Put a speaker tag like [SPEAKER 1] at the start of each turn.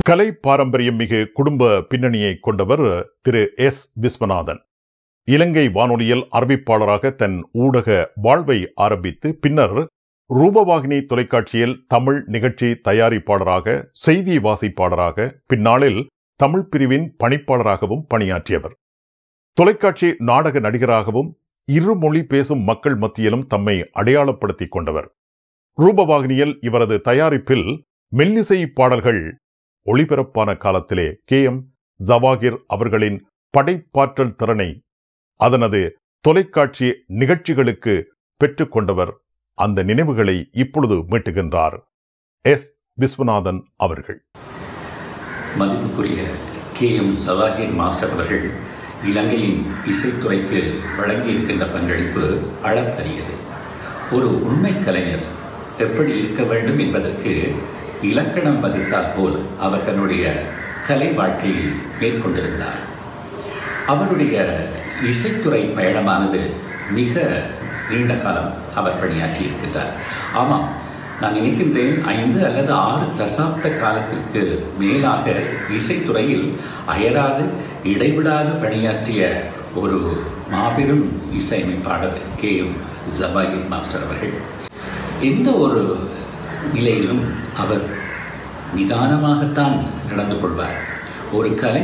[SPEAKER 1] கலை பாரம்பரியம் மிகு குடும்ப பின்னணியை கொண்டவர் திரு எஸ் விஸ்வநாதன் இலங்கை வானொலியில் அறிவிப்பாளராக தன் ஊடக வாழ்வை ஆரம்பித்து பின்னர் ரூபவாகினி தொலைக்காட்சியில் தமிழ் நிகழ்ச்சி தயாரிப்பாளராக செய்தி வாசிப்பாளராக பின்னாளில் தமிழ் பிரிவின் பணிப்பாளராகவும் பணியாற்றியவர் தொலைக்காட்சி நாடக நடிகராகவும் இருமொழி பேசும் மக்கள் மத்தியிலும் தம்மை அடையாளப்படுத்திக் கொண்டவர் ரூபவாகினியில் இவரது தயாரிப்பில் மெல்லிசை பாடல்கள் ஒளிபரப்பான காலத்திலே கே எம் ஜவாகிர் அவர்களின் படைப்பாற்றல் திறனை அதனது தொலைக்காட்சி நிகழ்ச்சிகளுக்கு பெற்றுக்கொண்டவர் அந்த நினைவுகளை இப்பொழுது மீட்டுகின்றார் எஸ் விஸ்வநாதன் அவர்கள்
[SPEAKER 2] மதிப்புக்குரிய கே எம் சவாஹிர் மாஸ்டர் அவர்கள் இலங்கையின் இசைத்துறைக்கு வழங்கியிருக்கின்ற பங்களிப்பு அளப்பரியது ஒரு உண்மை கலைஞர் எப்படி இருக்க வேண்டும் என்பதற்கு இலக்கணம் வகுத்தால் போல் அவர் தன்னுடைய கலை வாழ்க்கையை மேற்கொண்டிருந்தார் அவருடைய இசைத்துறை பயணமானது மிக நீண்ட காலம் அவர் பணியாற்றி இருக்கின்றார் ஆமாம் நான் நினைக்கின்றேன் ஐந்து அல்லது ஆறு தசாப்த காலத்திற்கு மேலாக இசைத்துறையில் அயராது இடைவிடாது பணியாற்றிய ஒரு மாபெரும் இசையமைப்பாளர் கே எம் ஜபாயிர் மாஸ்டர் அவர்கள் எந்த ஒரு நிலையிலும் அவர் நிதானமாகத்தான் நடந்து கொள்வார் ஒரு கலை